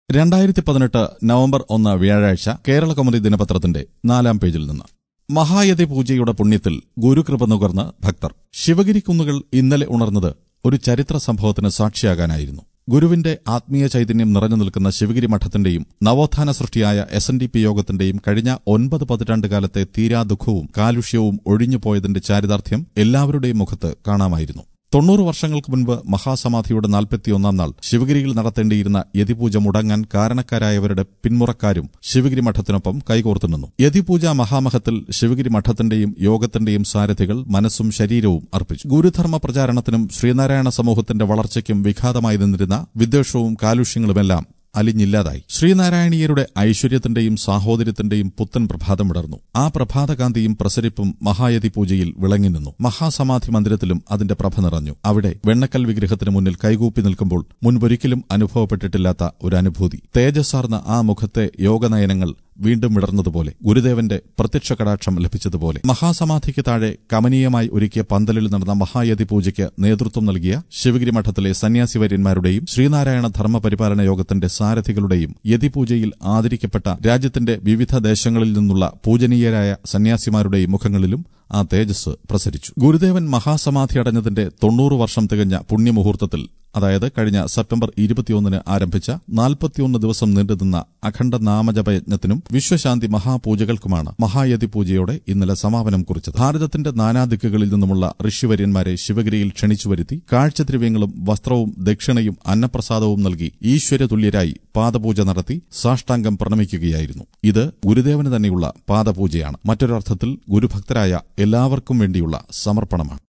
രണ്ടായിരത്തി പതിനെട്ട് നവംബർ ഒന്ന് വ്യാഴാഴ്ച കേരള കൗമുദി ദിനപത്രത്തിന്റെ നാലാം പേജിൽ നിന്ന് മഹായതി പൂജയുടെ പുണ്യത്തിൽ ഗുരുകൃപ നുകർന്ന് ഭക്തർ ശിവഗിരി കുന്നുകൾ ഇന്നലെ ഉണർന്നത് ഒരു ചരിത്ര സംഭവത്തിന് സാക്ഷിയാകാനായിരുന്നു ഗുരുവിന്റെ ആത്മീയ ചൈതന്യം നിറഞ്ഞു നിൽക്കുന്ന ശിവഗിരി മഠത്തിന്റെയും നവോത്ഥാന സൃഷ്ടിയായ എസ് എൻ ഡി പി യോഗത്തിന്റെയും കഴിഞ്ഞ ഒൻപത് പതിറ്റാണ്ട് കാലത്തെ തീരാ ദുഃഖവും കാലുഷ്യവും ഒഴിഞ്ഞുപോയതിന്റെ ചാരിതാർത്ഥ്യം എല്ലാവരുടെയും മുഖത്ത് കാണാമായിരുന്നു തൊണ്ണൂറ് വർഷങ്ങൾക്ക് മുൻപ് മഹാസമാധിയുടെ നാൽപ്പത്തിയൊന്നാം നാൾ ശിവഗിരിയിൽ നടത്തേണ്ടിയിരുന്ന യതിപൂജ മുടങ്ങാൻ കാരണക്കാരായവരുടെ പിന്മുറക്കാരും ശിവഗിരി മഠത്തിനൊപ്പം കൈകോർത്തു നിന്നു യതിപൂജ മഹാമഹത്തിൽ ശിവഗിരി മഠത്തിന്റെയും യോഗത്തിന്റെയും സാരഥികൾ മനസ്സും ശരീരവും അർപ്പിച്ചു ഗുരുധർമ്മ പ്രചാരണത്തിനും ശ്രീനാരായണ സമൂഹത്തിന്റെ വളർച്ചയ്ക്കും വിഘാതമായി നിന്നിരുന്ന വിദ്വേഷവും കാലുഷ്യങ്ങളുമെല്ലാം അലിഞ്ഞില്ലാതായി ശ്രീനാരായണീയരുടെ ഐശ്വര്യത്തിന്റെയും സാഹോദര്യത്തിന്റെയും പുത്തൻ പ്രഭാതം വിടർന്നു ആ പ്രഭാതകാന്തിയും പ്രസരിപ്പും മഹായതി പൂജയിൽ വിളങ്ങി നിന്നു മഹാസമാധി മന്ദിരത്തിലും അതിന്റെ പ്രഭ നിറഞ്ഞു അവിടെ വെണ്ണക്കൽ വിഗ്രഹത്തിന് മുന്നിൽ കൈകൂപ്പി നിൽക്കുമ്പോൾ മുൻപൊരിക്കലും അനുഭവപ്പെട്ടിട്ടില്ലാത്ത ഒരു അനുഭൂതി തേജസ്സാർന്ന ആ മുഖത്തെ യോഗനയനങ്ങൾ വീണ്ടും വിടർന്നതുപോലെ ഗുരുദേവന്റെ പ്രത്യക്ഷ കടാക്ഷം ലഭിച്ചതുപോലെ മഹാസമാധിക്ക് താഴെ കമനീയമായി ഒരുക്കിയ പന്തലിൽ നടന്ന മഹായതി പൂജയ്ക്ക് നേതൃത്വം നൽകിയ ശിവഗിരി മഠത്തിലെ സന്യാസിവര്യന്മാരുടെയും ശ്രീനാരായണ ധർമ്മ പരിപാലന യോഗത്തിന്റെ സാരഥികളുടെയും യതിപൂജയിൽ ആദരിക്കപ്പെട്ട രാജ്യത്തിന്റെ വിവിധ ദേശങ്ങളിൽ നിന്നുള്ള പൂജനീയരായ സന്യാസിമാരുടെയും മുഖങ്ങളിലും ആ തേജസ് പ്രസരിച്ചു ഗുരുദേവൻ മഹാസമാധി അടഞ്ഞതിന്റെ തൊണ്ണൂറ് വർഷം തികഞ്ഞ പുണ്യമുഹൂർത്തത്തിൽ അതായത് കഴിഞ്ഞ സെപ്റ്റംബർ ഇരുപത്തിയൊന്നിന് ആരംഭിച്ച നാൽപ്പത്തിയൊന്ന് ദിവസം നീണ്ടുനിന്ന അഖണ്ഡ നാമജപയജ്ഞത്തിനും വിശ്വശാന്തി മഹാപൂജകൾക്കുമാണ് മഹായതി പൂജയോടെ ഇന്നലെ സമാപനം കുറിച്ചത് ഭാരതത്തിന്റെ നാനാദിക്കുകളിൽ നിന്നുമുള്ള ഋഷിവര്യന്മാരെ ശിവഗിരിയിൽ ക്ഷണിച്ചുവരുത്തി കാഴ്ചദ്രവ്യങ്ങളും വസ്ത്രവും ദക്ഷിണയും അന്നപ്രസാദവും നൽകി ഈശ്വരതുല്യരായി പാദപൂജ നടത്തി സാഷ്ടാംഗം പ്രണമിക്കുകയായിരുന്നു ഇത് ഗുരുദേവന് തന്നെയുള്ള പാദപൂജയാണ് മറ്റൊരർത്ഥത്തിൽ ഗുരുഭക്തരായ എല്ലാവർക്കും വേണ്ടിയുള്ള സമർപ്പണമാണ്